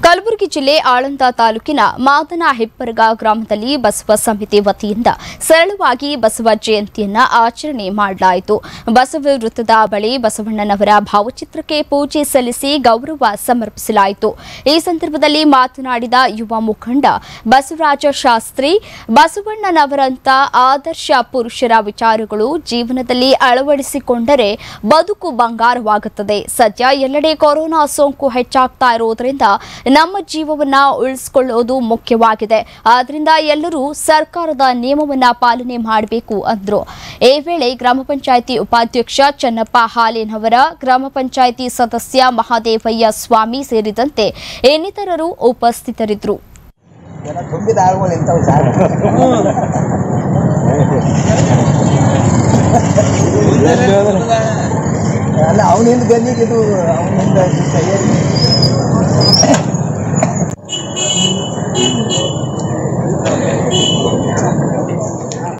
ಕಲಬುರಗಿ ಜಿಲ್ಲೆ ಆಳಂದ ತಾಲೂಕಿನ ಮಾದನ ಹೆಬ್ಬರ್ಗ ಗ್ರಾಮದಲ್ಲಿ ಬಸವ ಸಮಿತಿ ವತಿಯಿಂದ ಸರಳವಾಗಿ ಬಸವ ಜಯಂತಿಯನ್ನ ಆಚರಣೆ ಮಾಡಲಾಯಿತು ಬಸವ ವೃತ್ತದ ಬಳಿ ಬಸವಣ್ಣನವರ ಭಾವಚಿತ್ರಕ್ಕೆ ಪೂಜೆ ಸಲ್ಲಿಸಿ ಗೌರವ ಸಮರ್ಪಿಸಲಾಯಿತು ಈ ಸಂದರ್ಭದಲ್ಲಿ ಮಾತನಾಡಿದ ಯುವ ಮುಖಂಡ ಬಸವರಾಜ ಶಾಸ್ತ್ರಿ ಬಸವಣ್ಣನವರಂತ ಆದರ್ಶ ಪುರುಷರ ವಿಚಾರಗಳು ಜೀವನದಲ್ಲಿ ಅಳವಡಿಸಿಕೊಂಡರೆ ಬದುಕು ಬಂಗಾರವಾಗುತ್ತದೆ ಸದ್ಯ ಎಲ್ಲೆಡೆ ಕೊರೋನಾ ಸೋಂಕು ಹೆಚ್ಚಾಗ್ತಾ ಇರುವುದರಿಂದ ನಮ್ಮ ಜೀವವನ್ನ ಉಳಿಸಿಕೊಳ್ಳೋದು ಮುಖ್ಯವಾಗಿದೆ ಆದ್ರಿಂದ ಎಲ್ಲರೂ ಸರ್ಕಾರದ ನಿಯಮವನ್ನ ಪಾಲನೆ ಮಾಡಬೇಕು ಅಂದ್ರು ಈ ವೇಳೆ ಗ್ರಾಮ ಪಂಚಾಯಿತಿ ಉಪಾಧ್ಯಕ್ಷ ಚನ್ನಪ್ಪ ಹಾಲೇನವರ ಗ್ರಾಮ ಪಂಚಾಯಿತಿ ಸದಸ್ಯ ಮಹಾದೇವಯ್ಯ ಸ್ವಾಮಿ ಸೇರಿದಂತೆ ಇನ್ನಿತರರು ಉಪಸ್ಥಿತರಿದ್ದರು ಜನ ತುಂಬಿದ ಆಳುಗಳು ಇಂಥವು ಸಾಕು ಅಲ್ಲ ಅವನಿಂದ ಗಲ್ಲಿಗೆ ಇದು ಅವನಿಂದ ಕೈಯಲ್ಲಿ